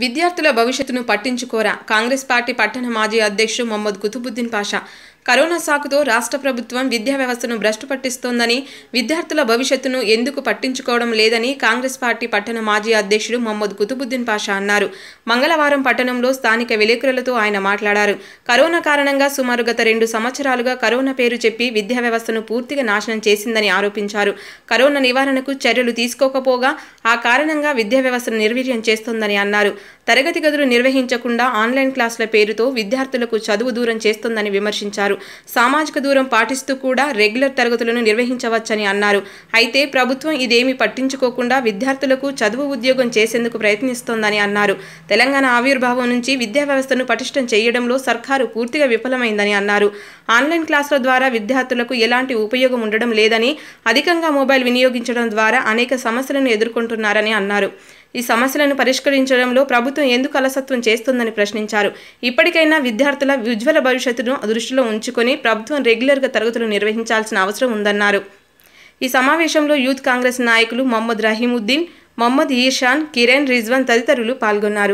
విద్యార్థుల భవిష్యత్తును పట్టించుకోరా కాంగ్రెస్ పార్టీ పట్టణ మాజీ అధ్యక్షుడు మొహమ్మద్ కుతుబుద్దీన్ పాషా కరోనా సాకుతో రాష్ట్ర ప్రభుత్వం విద్యా వ్యవస్థను భ్రష్టు పట్టిస్తోందని విద్యార్థుల భవిష్యత్తును ఎందుకు పట్టించుకోవడం లేదని కాంగ్రెస్ పార్టీ పట్టణ మాజీ అధ్యక్షుడు మొహమ్మద్ కుతుబుద్దీన్ పాషా అన్నారు మంగళవారం పట్టణంలో స్థానిక విలేకరులతో ఆయన మాట్లాడారు కరోనా కారణంగా సుమారు గత రెండు సంవత్సరాలుగా కరోనా పేరు చెప్పి విద్యా వ్యవస్థను పూర్తిగా నాశనం చేసిందని ఆరోపించారు కరోనా నివారణకు చర్యలు తీసుకోకపోగా ఆ కారణంగా విద్యా వ్యవస్థను నిర్వీర్యం చేస్తోందని అన్నారు తరగతి గదులు నిర్వహించకుండా ఆన్లైన్ క్లాసుల పేరుతో విద్యార్థులకు చదువు దూరం చేస్తోందని విమర్శించారు సామాజిక దూరం పాటిస్తూ కూడా రెగ్యులర్ తరగతులను నిర్వహించవచ్చని అన్నారు అయితే ప్రభుత్వం ఇదేమీ పట్టించుకోకుండా విద్యార్థులకు చదువు ఉద్యోగం చేసేందుకు ప్రయత్నిస్తోందని అన్నారు తెలంగాణ ఆవిర్భావం నుంచి విద్యా వ్యవస్థను పటిష్టం చేయడంలో సర్కారు పూర్తిగా విఫలమైందని అన్నారు ఆన్లైన్ క్లాసుల ద్వారా విద్యార్థులకు ఎలాంటి ఉపయోగం ఉండడం లేదని అధికంగా మొబైల్ వినియోగించడం ద్వారా అనేక సమస్యలను ఎదుర్కొంటున్నారని అన్నారు ఈ సమస్యలను పరిష్కరించడంలో ప్రభుత్వం ఎందుకు అలసత్వం చేస్తుందని ప్రశ్నించారు ఇప్పటికైనా విద్యార్థుల ఉజ్వల భవిష్యత్తును దృష్టిలో ఉంచుకొని ప్రభుత్వం రెగ్యులర్గా తరగతులు నిర్వహించాల్సిన అవసరం ఉందన్నారు ఈ సమావేశంలో యూత్ కాంగ్రెస్ నాయకులు మొహమ్మద్ రహీముద్దీన్ మొహమ్మద్ ఈషాన్ కిరణ్ రిజ్వాన్ తదితరులు పాల్గొన్నారు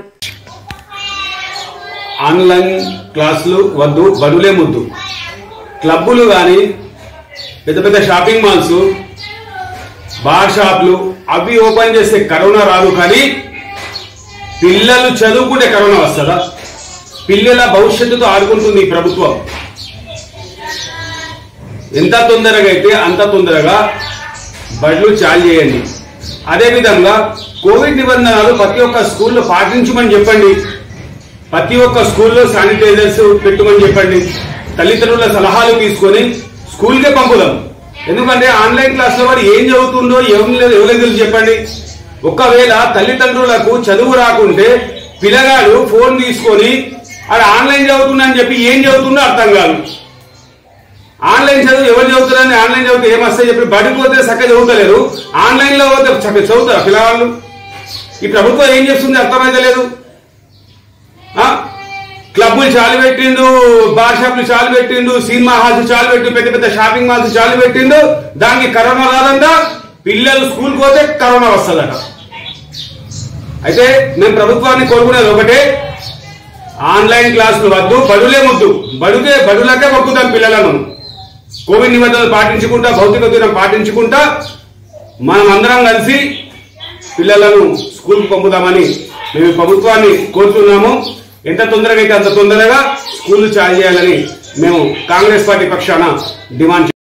ఆన్లైన్ క్లాసులు వద్దు బడులే ముద్దు క్లబ్బులు కానీ పెద్ద పెద్ద షాపింగ్ మాల్స్ బార్ షాప్లు అవి ఓపెన్ చేస్తే కరోనా రాదు కానీ పిల్లలు చదువుకుంటే కరోనా వస్తుందా పిల్లల భవిష్యత్తుతో ఆడుకుంటుంది ఈ ప్రభుత్వం ఎంత తొందరగా అయితే అంత తొందరగా బడులు చాలు చేయండి అదేవిధంగా కోవిడ్ నిబంధనలు ప్రతి ఒక్క స్కూల్లో పాటించమని చెప్పండి ప్రతి ఒక్క స్కూల్లో శానిటైజర్స్ పెట్టమని చెప్పండి తల్లిదండ్రుల సలహాలు తీసుకొని స్కూల్కే పంపుదాం ఎందుకంటే ఆన్లైన్ క్లాస్ లో వాడు ఏం చదువుతుండో ఏం లేదు ఎవరికి తెలుసు చెప్పండి ఒకవేళ తల్లిదండ్రులకు చదువు రాకుంటే పిల్లగాడు ఫోన్ తీసుకొని ఆడు ఆన్లైన్ చదువుతున్నా అని చెప్పి ఏం చదువుతుండో అర్థం కాదు ఆన్లైన్ చదువు ఎవరు చదువుతారని ఆన్లైన్ చదివితే ఏమొస్తాయి చెప్పి బడికి పోతే చక్కగా చదువుతలేరు ఆన్లైన్ లో పోతే చక్కగా చదువుతారు పిల్లవాళ్ళు ఈ ప్రభుత్వం ఏం చేస్తుంది అర్థమైతే లేదు ఆ? క్లబ్బులు చాలు పెట్టిండు బార్ షాపులు చాలు పెట్టిండు సినిమా హాల్స్ చాలు పెట్టి పెద్ద పెద్ద షాపింగ్ మాల్స్ చాలు పెట్టిండు దానికి కరోనా రాదంట పిల్లలు స్కూల్కి పోతే కరోనా వస్తుందట అయితే మేము ప్రభుత్వాన్ని కోరుకునేది ఒకటే ఆన్లైన్ క్లాసులు వద్దు బడులే ముద్దు బడుకే బడులకే మొక్కుతాం పిల్లలను కోవిడ్ నిబంధనలు పాటించుకుంటా భౌతిక దూరం పాటించుకుంటా మనం అందరం కలిసి పిల్లలను స్కూల్కి పంపుదామని మేము ప్రభుత్వాన్ని కోరుతున్నాము ఎంత తొందరగా అయితే అంత తొందరగా స్కూల్ చాలు చేయాలని మేము కాంగ్రెస్ పార్టీ పక్షాన డిమాండ్